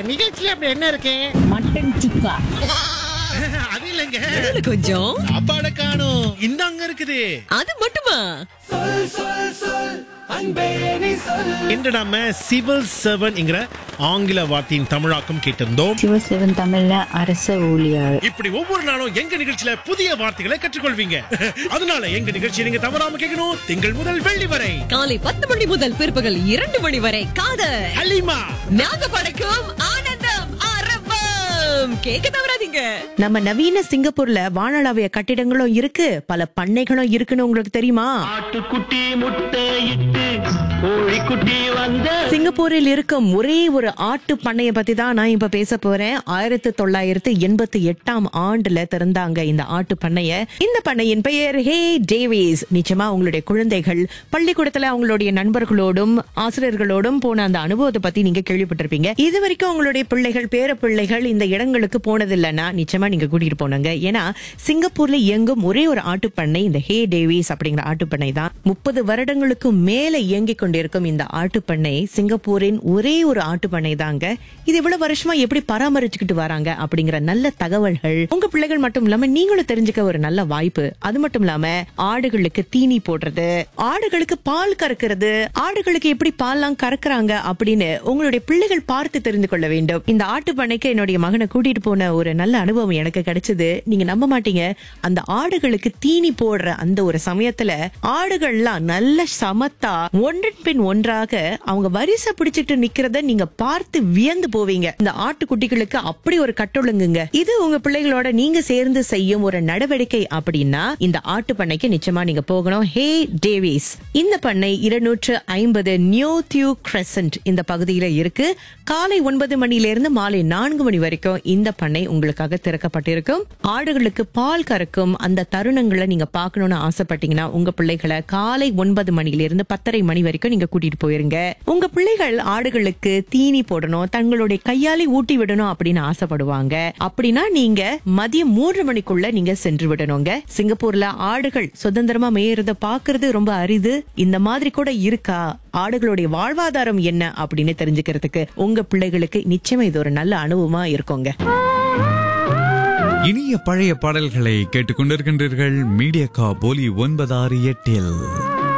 நிகழ்ச்சியில அப்படி என்ன இருக்கு மட்டன் சுக்கா அது இல்லைங்க இதுல கொஞ்சம் சாப்பாட காணும் இந்தாங்க இருக்குது அது மட்டுமா இன்று நாம சிவில் சர்வன்ங்கிற ஆங்கில வார்த்தையின் தமிழாக்கம் கேட்டிருந்தோம் சிவசிவன் தமிழ்ல அரச ஊழியர் இப்படி ஒவ்வொரு நாளும் எங்க நிகழ்ச்சியில புதிய வார்த்தைகளை கற்றுக்கொள்வீங்க அதனால எங்க நிகழ்ச்சியை நீங்க தவறாம கேட்கணும் திங்கள் முதல் வெள்ளி வரை காலை பத்து மணி முதல் பிற்பகல் இரண்டு மணி வரை காதல் ஹலிமா நாங்க படைக்கும் ஆனந்தம் ஆரம்பம் கேட்க தவறாதீங்க நம்ம நவீன சிங்கப்பூர்ல வானளாவிய கட்டிடங்களும் இருக்கு பல பண்ணைகளும் இருக்குன்னு உங்களுக்கு தெரியுமா ஆட்டுக்குட்டி முட்டை இட்டு கோழிக்குட்டி வந்த சிங்கப்பூரில் இருக்கும் ஒரே ஒரு ஆட்டு பண்ணைய பத்தி தான் நான் இப்ப பேச போறேன் ஆயிரத்தி தொள்ளாயிரத்தி எண்பத்தி எட்டாம் ஆண்டுல திறந்தாங்க இந்த ஆட்டு பண்ணைய இந்த பண்ணையின் பெயர் ஹே டேவிஸ் நிச்சயமா உங்களுடைய குழந்தைகள் பள்ளிக்கூடத்துல அவங்களுடைய நண்பர்களோடும் ஆசிரியர்களோடும் போன அந்த அனுபவத்தை பத்தி நீங்க கேள்விப்பட்டிருப்பீங்க இது வரைக்கும் உங்களுடைய பிள்ளைகள் பேர பிள்ளைகள் இந்த இடங்களுக்கு போனதில்லைன்னா நிச்சயமா நீங்க கூட்டிட்டு போனாங்க ஏன்னா சிங்கப்பூர்ல இயங்கும் ஒரே ஒரு ஆட்டு பண்ணை இந்த ஹே டேவிஸ் அப்படிங்கிற ஆட்டு பண்ணை தான் முப்பது வருடங்களுக்கு மேல இயங்கிக் கொண்டிருக்கும் இந்த ஆட்டு பண்ணை சிங்கப்பூரின் ஒரே ஒரு ஆட்டு பண்ணை தாங்க இது இவ்வளவு வருஷமா எப்படி பராமரிச்சுக்கிட்டு வராங்க அப்படிங்கிற நல்ல தகவல்கள் உங்க பிள்ளைகள் மட்டும் இல்லாம நீங்களும் தெரிஞ்சுக்க ஒரு நல்ல வாய்ப்பு அது மட்டும் இல்லாம ஆடுகளுக்கு தீனி போடுறது ஆடுகளுக்கு பால் கறக்கிறது ஆடுகளுக்கு எப்படி பால்லாம் கறக்குறாங்க அப்படின்னு உங்களுடைய பிள்ளைகள் பார்த்து தெரிந்து கொள்ள வேண்டும் இந்த ஆட்டு பண்ணைக்கு என்னுடைய மகனை கூட்டிட்டு போன ஒரு நல்ல அனுபவம் எனக்கு கிடைச்சது நீங்க நம்ப மாட்டீங்க அந்த ஆடுகளுக்கு தீனி போடுற அந்த ஒரு சமயத்துல ஆடுகள்லாம் நல்ல சமத்தா ஒன்றன் பின் ஒன்றாக அவங்க வரிசை பிடிச்சிட்டு நிக்கிறத நீங்க பார்த்து வியந்து போவீங்க இந்த ஆட்டுக்குட்டிகளுக்கு அப்படி ஒரு கட்டொழுங்குங்க இது உங்க பிள்ளைகளோட நீங்க சேர்ந்து செய்யும் ஒரு நடவடிக்கை அப்படின்னா இந்த ஆட்டு பண்ணைக்கு நிச்சயமா நீங்க போகணும் ஹே டேவிஸ் இந்த பண்ணை இருநூற்று ஐம்பது நியூ தியூ கிரசன்ட் இந்த பகுதியில இருக்கு காலை ஒன்பது மணில இருந்து மாலை நான்கு மணி வரைக்கும் இந்த பண்ணை உங்களுக்காக திறக்கப்பட்டிருக்கும் ஆடுகளுக்கு பால் கறக்கும் அந்த தருணங்களை நீங்க பார்க்கணும்னு ஆசைப்பட்டீங்கன்னா உங்க பிள்ளைகளை காலை ஒன்பது மணில இருந்து பத்தரை மணி வரைக்கும் நீங்க கூட்டிட்டு போயிருங்க உங்க பிள்ளைகள் ஆடுகளுக்கு தீனி போடணும் தங்களுடைய கையாலே ஊட்டி விடணும் அப்படின்னு ஆசைப்படுவாங்க அப்படின்னா நீங்க மதியம் மூன்று மணிக்குள்ள நீங்க சென்று விடணுங்க சிங்கப்பூர்ல ஆடுகள் சுதந்திரமா மேயறத பாக்குறது ரொம்ப அரிது இந்த மாதிரி கூட இருக்கா ஆடுகளுடைய வாழ்வாதாரம் என்ன அப்படின்னு தெரிஞ்சுக்கிறதுக்கு உங்க பிள்ளைகளுக்கு நிச்சயமா இது ஒரு நல்ல அனுபவமா இருக்குங்க இனிய பழைய பாடல்களை கேட்டுக்கொண்டிருக்கின்றீர்கள் மீடியா கா போலி ஒன்பதாறு எட்டில்